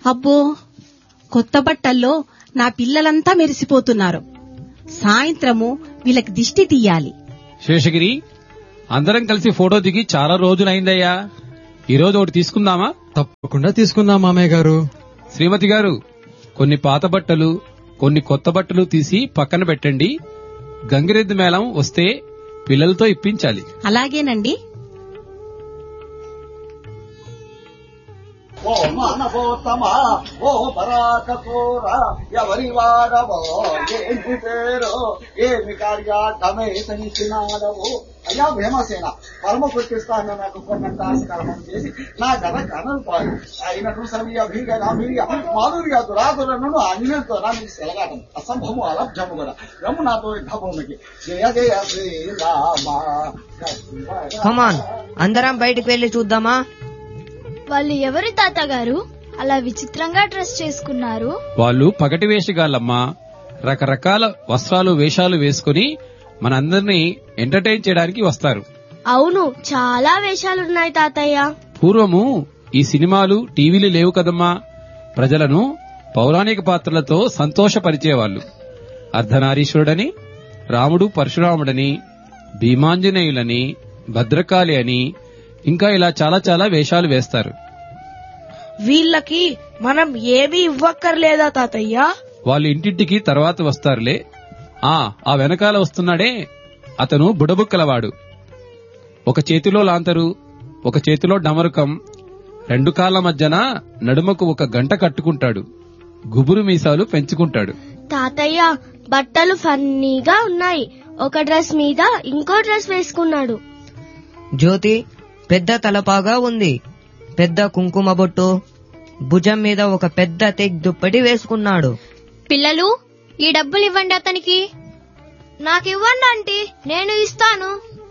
అబ్బో కొత్త బట్టల్లో నా పిల్లలంతా మెరిసిపోతున్నారు సాయంత్రము వీళ్ళకి దిష్టి తీయాలి శేషగిరి అందరం కలిసి ఫోటో దిగి చాలా రోజులైందయ్యా ఈ రోజు ఒకటి తీసుకుందామా తప్పకుండా తీసుకుందాం మామయ్య గారు శ్రీమతి గారు కొన్ని పాత బట్టలు కొన్ని కొత్త బట్టలు తీసి పక్కన పెట్టండి గంగిరెద్దు మేళం వస్తే పిల్లలతో ఇప్పించాలి అలాగేనండి ఓ మానవోత్తమ ఓ పరాకకోర ఎవరి వాడవో ఏంటి పేరు ఏమి కార్యాటమే సంచినాడవు అయ్యా భీమసేన కర్మ పుట్టిస్తాను నాకు కొన్నంత కర్మం చేసి నా గత కనలు పాడు అయినట్లు సమియ భీగ గాంభీర్య మాధుర్య దురాదులను అన్యులతో నా మీకు సెలగాటం అసంభవము అలభ్యము కూడా రమ్ము నాతో యుద్ధభూమికి జయ జయ శ్రీరామ కమాన్ అందరం బయటికి వెళ్లి చూద్దామా వాళ్ళు ఎవరి తాతగారు అలా విచిత్రంగా డ్రెస్ చేసుకున్నారు వాళ్ళు పగటి వేషగాళ్ళమ్మా రకరకాల వస్త్రాలు వేషాలు వేసుకుని మనందరినీ ఎంటర్టైన్ చేయడానికి వస్తారు అవును చాలా వేషాలున్నాయి తాతయ్య పూర్వము ఈ సినిమాలు టీవీలు లేవు కదమ్మా ప్రజలను పౌరాణిక పాత్రలతో సంతోషపరిచేవాళ్ళు అర్ధనారీశ్వరుడని రాముడు పరశురాముడని భీమాంజనేయులని భద్రకాళి అని ఇంకా ఇలా చాలా చాలా వేషాలు వేస్తారు వీళ్ళకి మనం ఏమీ ఇవ్వక్కర్లేదా తాతయ్య వాళ్ళు ఇంటింటికి తర్వాత వస్తారులే ఆ ఆ వెనకాల వస్తున్నాడే అతను బుడబుక్కలవాడు ఒక చేతిలో లాంతరు ఒక చేతిలో డమరుకం రెండు కాళ్ళ మధ్యన నడుమకు ఒక గంట కట్టుకుంటాడు గుబురు మీసాలు పెంచుకుంటాడు తాతయ్య బట్టలు ఫన్నీగా ఉన్నాయి ఒక డ్రెస్ మీద ఇంకో డ్రెస్ వేసుకున్నాడు జ్యోతి పెద్ద తలపాగా ఉంది పెద్ద కుంకుమ బొట్టు భుజం మీద ఒక పెద్ద తెగ్ దుప్పటి వేసుకున్నాడు పిల్లలు ఈ డబ్బులు ఇవ్వండి అతనికి నాకు ఇవ్వండి ఆంటీ నేను ఇస్తాను